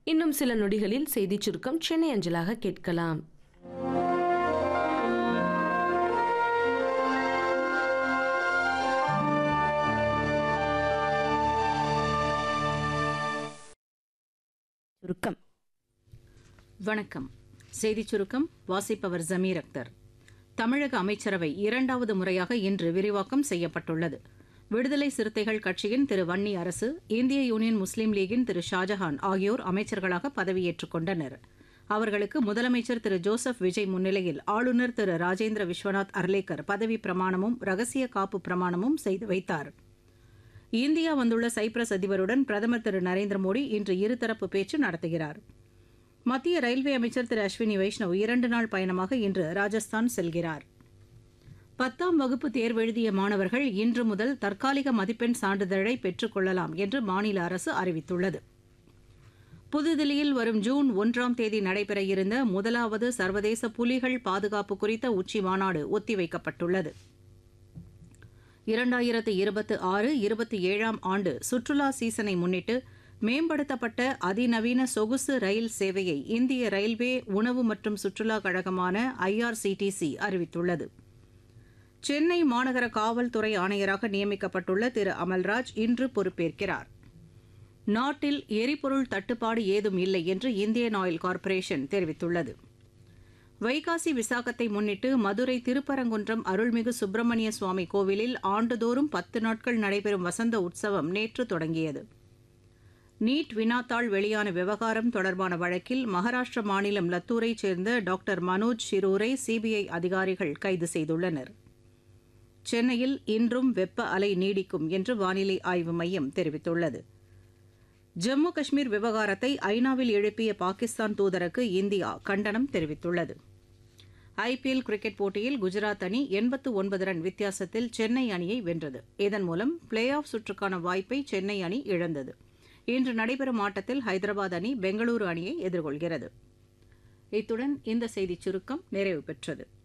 இன்னும் சில நொடிகளில் செய்திச் சுருக்கம் சென்னை அஞ்சலாக கேட்கலாம் சுருக்கம் வணக்கம் செய்திச் சுருக்கம் வாசிப்பவர் ஜமீர் அக்தர் தமிழக அமைச்சரவை இரண்டாவது முறையாக இன்று விரிவாக்கம் செய்யப்பட்டுள்ளது விடுதலை சிறுத்தைகள் கட்சியின் திரு வன்னி அரசு இந்திய யூனியன் முஸ்லீம் லீகின் திரு ஷாஜஹான் ஆகியோர் அமைச்சர்களாக பதவியேற்றுக் கொண்டனர் அவர்களுக்கு முதலமைச்சர் திரு ஜோசப் விஜய் முன்னிலையில் ஆளுநர் திரு ராஜேந்திர விஸ்வநாத் அர்லேக்கர் பதவி பிரமாணமும் ரகசிய காப்பு பிரமாணமும் செய்து வைத்தார் இந்தியா வந்துள்ள சைப்ரஸ் அதிபருடன் பிரதமர் திரு நரேந்திர மோடி இன்று இருதரப்பு பேச்சு நடத்துகிறார் மத்திய ரயில்வே அமைச்சர் திரு அஸ்வினி வைஷ்ணவ் இரண்டு நாள் பயணமாக இன்று ராஜஸ்தான் செல்கிறார் பத்தாம் வகுப்பு தேர்வெழுதிய மாணவர்கள் இன்று முதல் தற்காலிக மதிப்பெண் சான்றிதழை பெற்றுக் கொள்ளலாம் என்று மாநில அரசு அறிவித்துள்ளது புதுதில்லியில் வரும் ஜூன் ஒன்றாம் தேதி நடைபெற இருந்த முதலாவது சர்வதேச புலிகள் பாதுகாப்பு குறித்த உச்சி மாநாடு ஒத்திவைக்கப்பட்டுள்ளது இரண்டாயிரத்து இருபத்தி ஆறு இருபத்தி ஏழாம் ஆண்டு சுற்றுலா சீசனை முன்னிட்டு மேம்படுத்தப்பட்ட அதிநவீன சொகுசு ரயில் சேவையை இந்திய ரயில்வே உணவு மற்றும் சுற்றுலா கழகமான ஐஆர்சிடிசி அறிவித்துள்ளது சென்னை மாநகர காவல்துறை ஆணையராக நியமிக்கப்பட்டுள்ள திரு அமல்ராஜ் இன்று பொறுப்பேற்கிறார் நாட்டில் எரிபொருள் தட்டுப்பாடு ஏதும் இல்லை என்று இந்தியன் ஆயில் கார்ப்பரேஷன் தெரிவித்துள்ளது வைகாசி விசாகத்தை முன்னிட்டு மதுரை திருப்பரங்குன்றம் அருள்மிகு சுப்பிரமணிய சுவாமி கோவிலில் ஆண்டுதோறும் பத்து நாட்கள் நடைபெறும் வசந்த உற்சவம் நேற்று தொடங்கியது நீட் வினாத்தாள் வெளியான விவகாரம் தொடர்பான வழக்கில் மகாராஷ்டிர மாநிலம் லத்தூரைச் சேர்ந்த டாக்டர் மனோஜ் ஷிரூரை சிபிஐ அதிகாரிகள் கைது செய்துள்ளனர் சென்னையில் இன்றும் வெப்ப அலை நீடிக்கும் என்று வானிலை ஆய்வு மையம் தெரிவித்துள்ளது ஜம்மு காஷ்மீர் விவகாரத்தை ஐநாவில் எழுப்பிய பாகிஸ்தான் தூதருக்கு இந்தியா கண்டனம் தெரிவித்துள்ளது ஐபிஎல் கிரிக்கெட் போட்டியில் குஜராத் அணி எண்பத்து ஒன்பது ரன் வித்தியாசத்தில் சென்னை அணியை வென்றது இதன் மூலம் பிளே ஆஃப் சுற்றுக்கான வாய்ப்பை சென்னை அணி இழந்தது இன்று நடைபெறும் ஆட்டத்தில் ஹைதராபாத் அணி பெங்களூரு அணியை எதிர்கொள்கிறது இத்துடன் இந்த செய்திச் சுருக்கம் நிறைவு பெற்றது